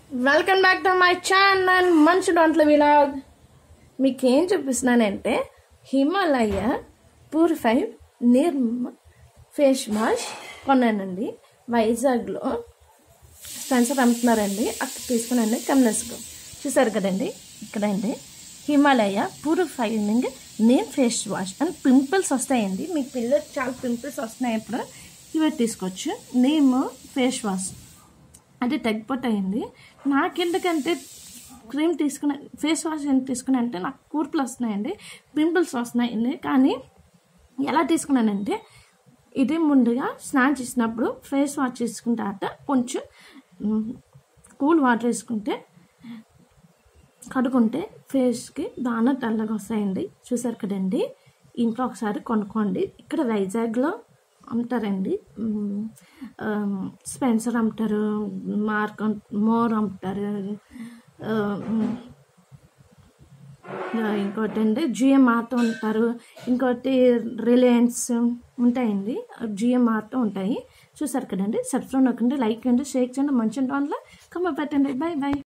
welcome back to my channel మంచి డొంట్ల vlog మీకు ఏం చూపిస్తున్నానంటే హిమాలయ ప్యూరిఫై నిర్మ ఫేస్ వాష్ కొన్నానండి వైజాగ్లో స్పెన్సర్ అమ్ముతున్నారండి అక్కడ తీసుకున్నాను కమ్నెస్కో చూసారు కదండి ఇక్కడండి Himalaya purifying neem face wash and pimples వస్తాయండి మీ పిల్లలకి చాలా పింపుల్స్ వస్తున్నాయి ఇప్పుడు ఇవి తీసుకోవచ్చు నేమ్ ఫేస్ వాష్ అది తగ్గిపోతాయండి నాకెందుకంటే క్రీమ్ తీసుకున్న ఫేస్ వాష్ ఎందుకు తీసుకున్నా అంటే నాకు కూర్పులు వస్తున్నాయండి పింపుల్స్ వస్తున్నాయండి కానీ ఎలా తీసుకున్నానంటే ఇది ముందుగా స్నానం చేసినప్పుడు ఫేస్ వాష్ చేసుకున్న తర్వాత కొంచెం కూల్ వాటర్ వేసుకుంటే కడుకుంటే ఫేస్కి దాన తెల్లగా వస్తాయండి చూసారు కదండి ఇంట్లో ఒకసారి కొనుక్కోండి ఇక్కడ వైజాగ్లో అమ్ముతారండి మ్, ఆ, స్పెన్సర్ అమ్ముతారు మార్క్ అమ్- మోర్ అమ్ముతారు ఆ, మ్, ఆ, ఇంకోటి అండి జిఎం మార్తో ఉంటారు ఇంకోటి రిలయన్స్ ఉంటాయండి జిఎం మార్తో ఉంటాయి చూసారు కదండి సబ్స్క్రైబ్ నొక్కండి లైక్ చేయండి షేర్ చేయండి మంచి దాంట్లో కమ్మ పెట్టండి బాయ్ బాయ్